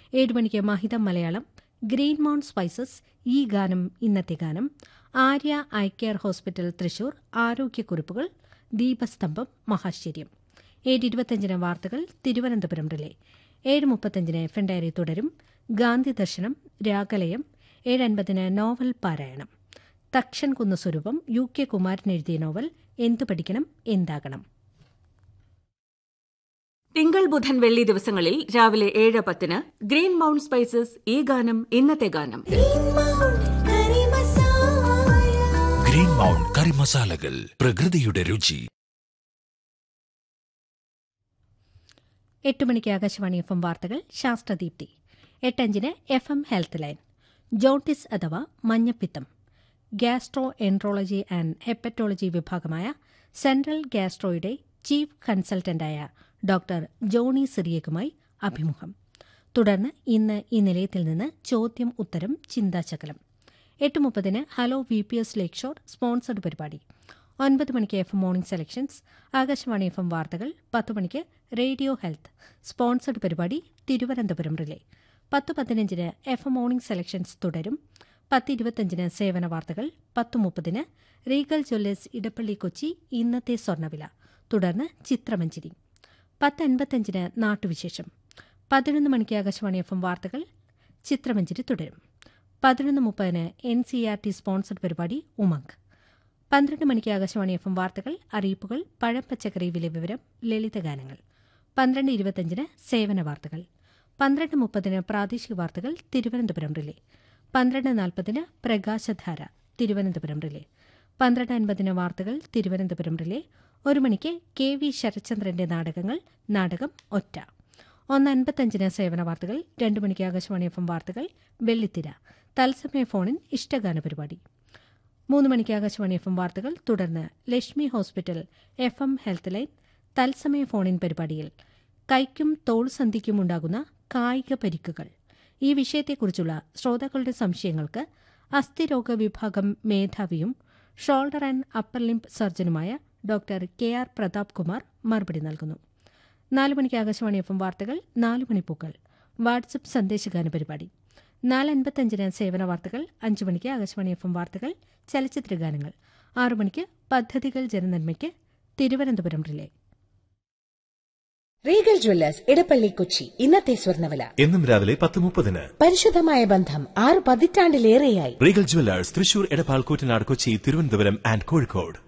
ഏഴ് മണിക്ക് മഹിതം മലയാളം ഗ്രീൻ മൗണ്ട് സ്പൈസസ് ഈ ഗാനം ഇന്നത്തെ ഗാനം Arya eye care hospital Thrissur ആരോഗ്യക്കുറിപ്പുകൾ ദീപസ്തംഭം മഹാശ്ചര്യം ഏഴ് ഇരുപത്തിയഞ്ചിന് വാർത്തകൾ തിരുവനന്തപുരം റിലേ ഏഴ് മുപ്പത്തഞ്ചിന് എഫ് എൻ ഡയറി തുടരും ഗാന്ധി ദർശനം രാഗലയം ഏഴ് അൻപതിന് നോവൽ പാരായണം തക്ഷൻ കുന്ന സ്വരൂപം യു കെ കുമാരൻ എഴുതിയ നോവൽ എന്തു പഠിക്കണം എന്താകണം തിങ്കൾ ബുധൻ വെള്ളി ദിവസങ്ങളിൽ രാവിലെ ഏഴ് പത്തിന് ഗ്രീൻ മൗണ്ട് സ്പൈസസ് ഈ ഗാനം ഇന്നത്തെ ഗാനം ഗ്രീൻ മൗണ്ട് കറി മസാലകൾ പ്രകൃതിയുടെ രുചി എട്ട് മണിക്ക് ആകാശവാണി എഫ് എം വാർത്തകൾ ശാസ്ത്രദീപ്തി എട്ടഞ്ചിന് F M health line jaundice അഥവാ മഞ്ഞപ്പിത്തം ഗ്യാസ്ട്രോ എൻട്രോളജി ആൻഡ് ഹെപ്പറ്റോളജി വിഭാഗമായ സെൻട്രൽ ഗ്യാസ്ട്രോയുടെ ചീഫ് കൺസൾട്ടന്റായ ഡോക്ടർ ജോണി സിറിയക്കുമായി അഭിമുഖം തുടർന്ന് ഇന്ന് ഈ നിലയത്തിൽ നിന്ന് ചോദ്യം ഉത്തരം ചിന്താശകലം എട്ട് മുപ്പതിന് hello V P S lakeshore sponsored പരിപാടി ഒൻപത് മണിക്ക് എഫ് എം മോർണിംഗ് സെലക്ഷൻസ് ആകാശവാണി എഫ് എം വാർത്തകൾ പത്ത് മണിക്ക് റേഡിയോ ഹെൽത്ത് സ്പോൺസർഡ് പരിപാടി തിരുവനന്തപുരം റിലേ പത്ത് പതിനഞ്ചിന് എഫ് എം മോർണിംഗ് സെലക്ഷൻസ് തുടരും പത്ത് ഇരുപത്തഞ്ചിന് സേവന വാർത്തകൾ പത്ത് മുപ്പതിന് റീഗൽ ജ്വല്ലേഴ്സ് ഇടപ്പള്ളി കൊച്ചി ഇന്നത്തെ സ്വർണ്ണവില തുടർന്ന് ചിത്രമഞ്ചിരി പത്ത് അൻപത്തഞ്ചിന് നാട്ടുവിശേഷം പതിനൊന്ന് മണിക്ക് ആകാശവാണി എഫ് എം വാർത്തകൾ ചിത്രമഞ്ചിരി തുടരും പതിനൊന്ന് മുപ്പതിന് N C R T sponsored പരിപാടി ഉമംഗ് പന്ത്രണ്ട് മണിക്ക് ആകാശവാണി എഫ് എം വാർത്തകൾ അറിയിപ്പുകൾ പഴം പച്ചക്കറി വില വിവരം ലളിതഗാനങ്ങൾ പന്ത്രണ്ട് ഇരുപത്തഞ്ചിന് സേവന വാർത്തകൾ പന്ത്രണ്ട് മുപ്പതിന് പ്രാദേശിക വാർത്തകൾ തിരുവനന്തപുരം റിലേ പന്ത്രണ്ട് നാൽപ്പതിന് പ്രകാശധാര തിരുവനന്തപുരം റിലേ പന്ത്രണ്ട് അൻപതിന് വാർത്തകൾ തിരുവനന്തപുരം റിലേ ഒരു മണിക്ക് കെ വി ശരത്ചന്ദ്രന്റെ നാടകങ്ങൾ നാടകം ഒറ്റ ഒന്ന് അൻപത്തഞ്ചിന് സേവന വാർത്തകൾ രണ്ടു മണിക്ക് ആകാശവാണി എഫ് എം വാർത്തകൾ വെള്ളിത്തിര തത്സമയ ഫോണിൻ ഇഷ്ടഗാന പരിപാടി മൂന്ന് മണിക്ക് ആകാശവാണി എഫ് എം വാർത്തകൾ തുടർന്ന് Lakshmi hospital F M health line തത്സമയ ഫോണിൻ പരിപാടിയിൽ കൈക്കും തോൾ സന്ധിക്കും ഉണ്ടാകുന്ന കായിക പരിക്കുകൾ ഈ വിഷയത്തെക്കുറിച്ചുള്ള ശ്രോതാക്കളുടെ സംശയങ്ങൾക്ക് അസ്ഥിരോഗ വിഭാഗം മേധാവിയും ഷോൾഡർ ആൻഡ് അപ്പർ ലിംബ് സർജനുമായ doctor K R Pratap Kumar മറുപടി നൽകുന്നു നാല് മണിക്ക് ആകാശവാണി എഫ് എം വാർത്തകൾ നാല് മണിപ്പൂക്കൾ വാട്സപ്പ് സന്ദേശഗാന പരിപാടി നാല് അൻപത്തഞ്ചിന് സേവന വാർത്തകൾ അഞ്ച് മണിക്ക് ആകാശവാണി എഫ് എം വാർത്തകൾ ചലച്ചിത്ര ഗാനങ്ങൾ ആറു മണിക്ക് പദ്ധതികൾ ജനനന്മയ്ക്ക് Thiruvananthapuram relay Regal jewellers Edappally Kochi ഇന്നത്തെ സ്വർണ്ണവില എന്നും രാവിലെ പത്ത് മുപ്പതിന് പരിശുദ്ധമായ ബന്ധം ആറ് പതിറ്റാണ്ടിലേറെയായി Regal jewellers Thrissur Edappal Koottanad Kochi Thiruvananthapuram and Kozhikode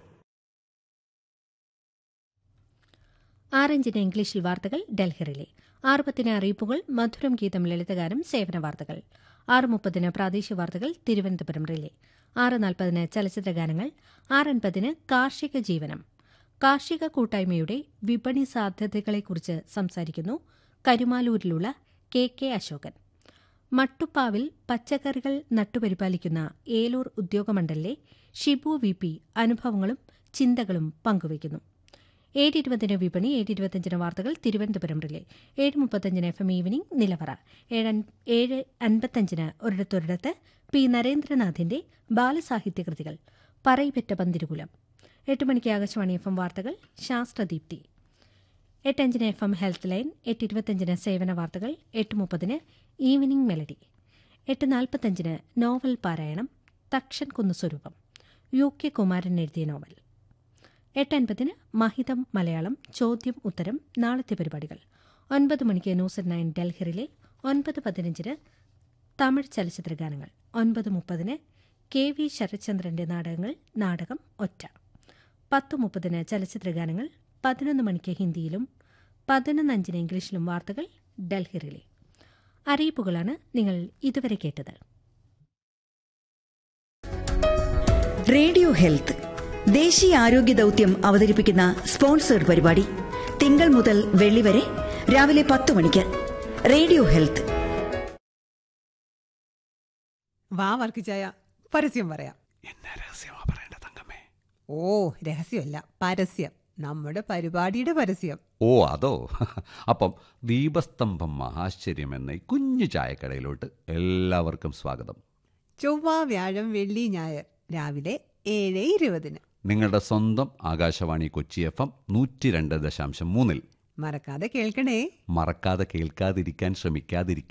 ആറഞ്ചിന് ഇംഗ്ലീഷിൽ വാർത്തകൾ ഡൽഹിറിലെ ആറ് പത്തിന് അറിയിപ്പുകൾ മധുരം ഗീതം ലളിതഗാനം സേവന വാർത്തകൾ ആറ് മുപ്പതിന് പ്രാദേശിക വാർത്തകൾ തിരുവനന്തപുരം റിലേ ആറ് നാൽപ്പതിന് ചലച്ചിത്ര ഗാനങ്ങൾ ആറ് അൻപതിന് കാർഷിക ജീവനം കാർഷിക കൂട്ടായ്മയുടെ വിപണി സാധ്യതകളെക്കുറിച്ച് സംസാരിക്കുന്നു കരുമാലൂരിലുള്ള കെ കെ അശോകൻ മട്ടുപ്പാവിൽ പച്ചക്കറികൾ നട്ടുപരിപാലിക്കുന്ന ഏലൂർ ഉദ്യോഗമണ്ഡലിലെ ഷിബു വി പി അനുഭവങ്ങളും ചിന്തകളും പങ്കുവയ്ക്കുന്നു ഏഴ് ഇരുപതിന് വിപണി ഏഴ് ഇരുപത്തിയഞ്ചിന് വാർത്തകൾ തിരുവനന്തപുരം റിലേ ഏഴ് മുപ്പത്തഞ്ചിന് എഫ് എം ഈവനിംഗ് നിലവറ ഏഴ് അൻ- ഏഴ് അൻപത്തഞ്ചിന് ഒരിടത്തൊരിടത്ത് പി നരേന്ദ്രനാഥിന്റെ ബാലസാഹിത്യ കൃതികൾ പറയിപെറ്റ പന്തിരുകുലം എട്ട് മണിക്ക് ആകാശവാണി എഫ് എം വാർത്തകൾ ശാസ്ത്രദീപ്തി എട്ടഞ്ചിന് എഫ് എം ഹെൽത്ത് ലൈൻ എട്ട് ഇരുപത്തഞ്ചിന് സേവന വാർത്തകൾ എട്ട് മുപ്പതിന് ഈവനിംഗ് മെലഡി എട്ട് നാൽപ്പത്തഞ്ചിന് നോവൽ പാരായണം തക്ഷൻ കുന്നു സ്വരൂപം യു കെ കുമാരൻ എഴുതിയ നോവൽ എട്ട് അൻപതിന് മഹിതം മലയാളം ചോദ്യം ഉത്തരം നാളത്തെ പരിപാടികൾ ഒൻപത് മണിക്ക് ന്യൂസ് അറ്റ് നയൻ ഡൽഹിറിലെ ഒൻപത് പതിനഞ്ചിന് തമിഴ് ചലച്ചിത്ര ഗാനങ്ങൾ ഒൻപത് മുപ്പതിന് കെ വി ശരത്ചന്ദ്രന്റെ നാടകങ്ങൾ നാടകം ഒറ്റ പത്ത് മുപ്പതിന് ചലച്ചിത്ര ഗാനങ്ങൾ പതിനൊന്ന് മണിക്ക് ഹിന്ദിയിലും പതിനൊന്ന് അഞ്ചിന് ഇംഗ്ലീഷിലും വാർത്തകൾ ഡൽഹിറിലെ അറിയിപ്പുകളാണ് നിങ്ങൾ ഇതുവരെ കേട്ടത് റേഡിയോ ഹെൽത്ത് ദേശീയ ആരോഗ്യ ദൗത്യം അവതരിപ്പിക്കുന്ന സ്പോൺസേഡ് പരിപാടി തിങ്കൾ മുതൽ വെള്ളി വരെ രാവിലെ പത്ത് മണിക്ക് റേഡിയോ ഹെൽത്ത് വാ വർക്കിച്ചായ പരസ്യം പറയാം ഓ രഹസ്യമല്ല പരസ്യം നമ്മുടെ പരിപാടിയുടെ പരസ്യം ഓ അതോ അപ്പം ദീപസ്തംഭം മഹാശ്ചര്യം എന്ന ഈ കുഞ്ഞു ചായക്കടയിലോട്ട് എല്ലാവർക്കും സ്വാഗതം ചൊവ്വ വ്യാഴം വെള്ളി ഞായർ രാവിലെ ഏഴ് ഇരുപതിന് നിങ്ങളുടെ സ്വന്തം ആകാശവാണി കൊച്ചി എഫ് എം നൂറ്റി രണ്ട് ദശാംശം മൂന്നിൽ മറക്കാതെ കേൾക്കണേ മറക്കാതെ കേൾക്കാതിരിക്കാൻ ശ്രമിക്കാതിരിക്കാൻ